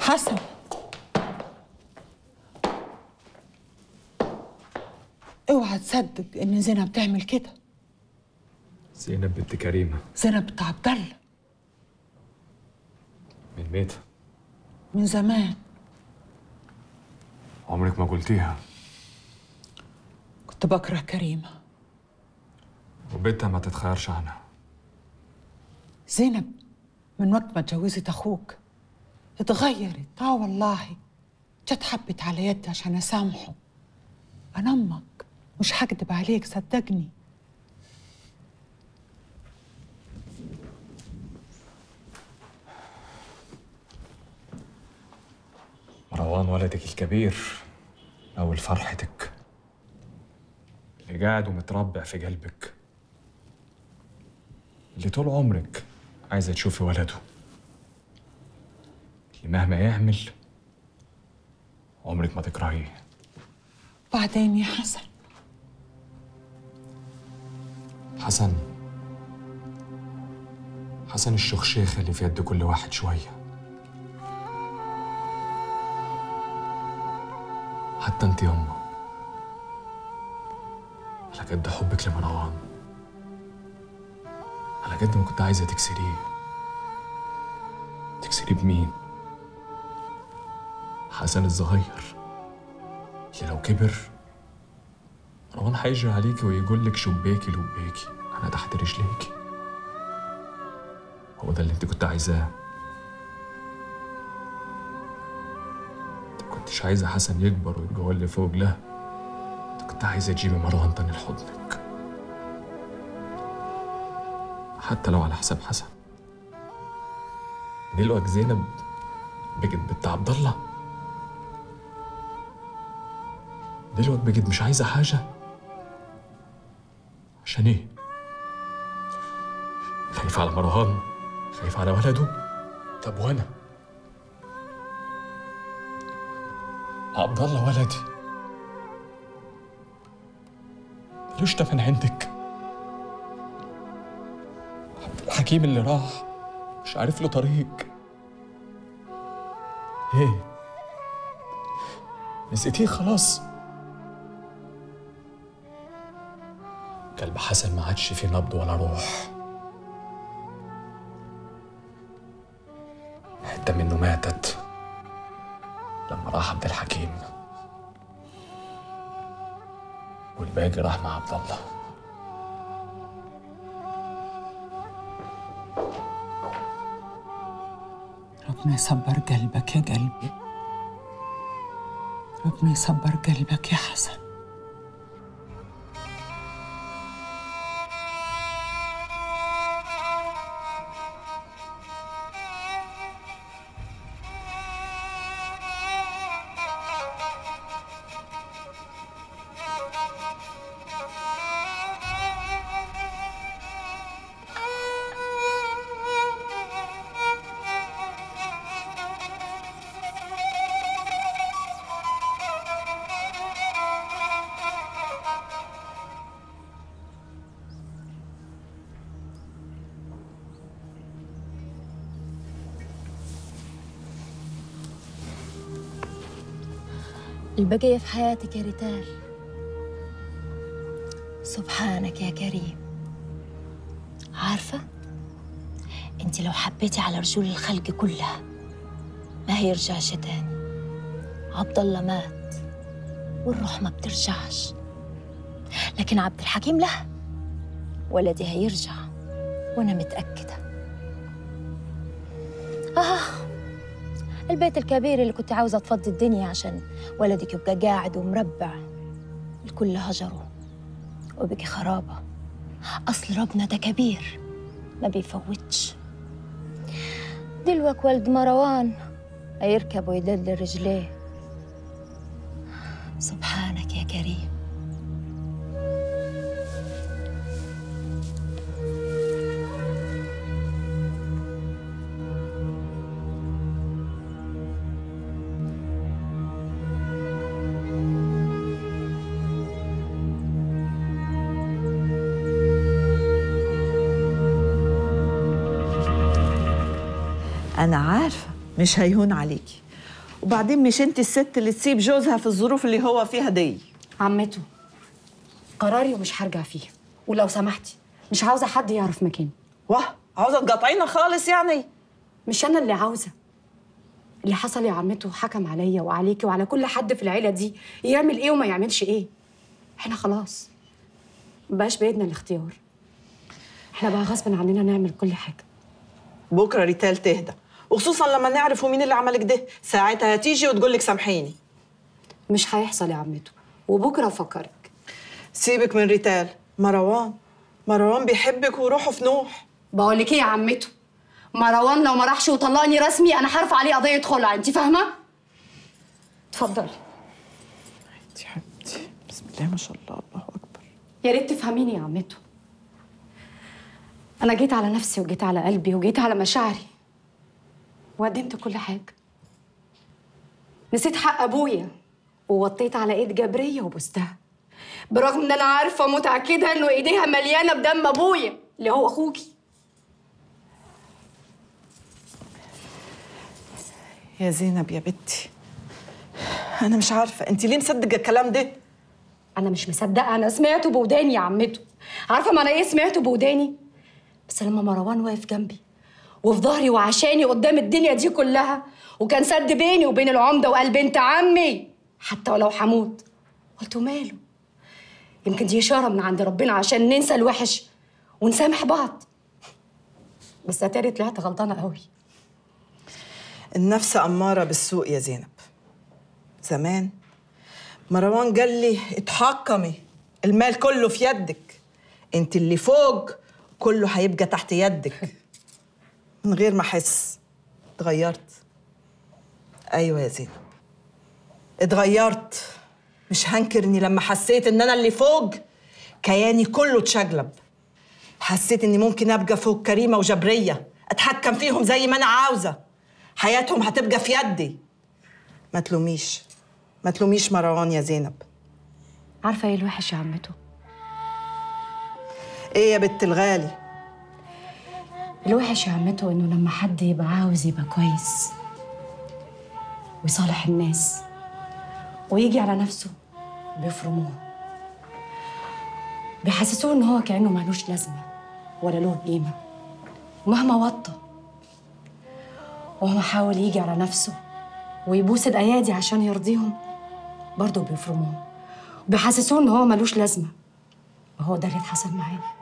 حسن اوعى تصدق ان زينب تعمل كده زينب بنت كريمة زينب بنت عبد الله من ميتة من زمان عمرك ما قلتيها كنت بكره كريمه وبنتها ما تتخيرش عنها زينب من وقت ما اتجوزت اخوك اتغيرت اه والله جت حبت على يدي عشان اسامحه انا امك مش هكدب عليك صدقني مروان ولدك الكبير أول فرحتك اللي قاعد ومتربع في قلبك اللي طول عمرك عايزة تشوفي ولده اللي مهما يعمل عمرك ما تكرهيه بعدين يا حسن حسن حسن الشخشيخة اللي في يد كل واحد شوية حتى انت يما على قد حبك لمروان على قد ما كنت عايزة تكسريه تكسريه بمين؟ حسن الصغير اللي لو كبر مروان هيجري عليكي ويقول لك شباكي لباكي انا تحت رجليكي هو ده اللي انت كنت عايزاه انت ما كنتش عايزه حسن يكبر ويبقى هو اللي فوق لا انت كنت عايزه تجيبي مروان تاني لحضنك حتى لو على حساب حسن دلوقتي زينب بقت بنت عبد الله دلوقتي بقت مش عايزه حاجه عشان ايه خايف على مروان خايف على ولده طب وانا عبد الله ولدي ملوش تفن عندك عبد الحكيم اللي راح مش عارف له طريق ايه نسيتيه خلاص قلب حسن ما عادش فيه نبض ولا روح حتة منه ماتت لما راح عبد الحكيم والباقي راح مع عبد الله ربنا يصبر قلبك يا قلبي ربنا يصبر قلبك يا حسن البقية في حياتك يا ريتال سبحانك يا كريم عارفة انت لو حبيتي على رجول الخلق كلها ما هيرجعش تاني عبد الله مات والروح ما بترجعش لكن عبد الحكيم له ولدي هيرجع وانا متأكدة آه البيت الكبير اللي كنت عاوزة تفضي الدنيا عشان ولدك يبقى قاعد ومربع الكل هجره وبقي خرابة أصل ربنا ده كبير ما بيفوتش دلوك ولد مروان هيركب ويدل رجليه سبحانك يا كريم أنا عارفة مش هيهون عليكي وبعدين مش انت الست اللي تسيب جوزها في الظروف اللي هو فيها دي عمته قراري ومش هرجع فيه ولو سمحتي مش عاوزه حد يعرف مكاني واه عاوزه تقاطعينا خالص يعني مش انا اللي عاوزه اللي حصل يا عمته حكم عليا وعليكي وعلى كل حد في العيله دي يعمل ايه وما يعملش ايه احنا خلاص مبقاش بايدنا الاختيار احنا بقى غصب عننا نعمل كل حاجه بكره ريتال تهدى وخصوصا لما نعرف مين اللي عملك ده ساعتها هتيجي وتقول لك سامحيني مش هيحصل يا عمته وبكره افكرك سيبك من ريتال مروان مروان بيحبك وروحه في نوح بقول لك ايه يا عمته مروان لو ما راحش وطلقني رسمي انا هرفع عليه قضيه خلع انت فاهمه اتفضلي يا حبيبتي بسم الله ما شاء الله الله اكبر يا ريت تفهميني يا عمته انا جيت على نفسي وجيت على قلبي وجيت على مشاعري وقدمت كل حاجه نسيت حق ابويا ووطيت على ايد جبريه وبوستها برغم ان انا عارفه متاكده انه ايديها مليانه بدم ابويا اللي هو اخوكي يا زينب يا بنتي انا مش عارفه انت ليه مصدقه الكلام ده انا مش مصدقه انا سمعته بوداني يا عمته عارفه معنى ايه سمعته بوداني بس لما مروان واقف جنبي وفي ظهري وعشاني قدام الدنيا دي كلها وكان سد بيني وبين العمده وقال بنت عمي حتى ولو هموت قلت ماله يمكن دي اشاره من عند ربنا عشان ننسى الوحش ونسامح بعض بس اتاري طلعت غلطانه قوي النفس أمارة بالسوء يا زينب زمان مروان قال لي اتحكمي المال كله في يدك انت اللي فوق كله هيبقى تحت يدك من غير ما احس اتغيرت ايوه يا زينب اتغيرت مش هنكر اني لما حسيت ان انا اللي فوق كياني كله اتشقلب حسيت اني ممكن ابقى فوق كريمه وجبريه اتحكم فيهم زي ما انا عاوزه حياتهم هتبقى في يدي ما تلوميش ما تلوميش مروان يا زينب عارفه ايه الوحش يا عمته ايه يا بنت الغالي الوحش يا عمته انه لما حد يبقى عاوز يبقى كويس ويصالح الناس ويجي على نفسه بيفرموه بيحسسوه ان هو كانه مالوش لازمه ولا له قيمه مهما وطى وهو حاول يجي على نفسه ويبوس الايادي عشان يرضيهم برضه بيفرموه وبيحسسوه ان هو مالوش لازمه وهو ده اللي اتحصل معاه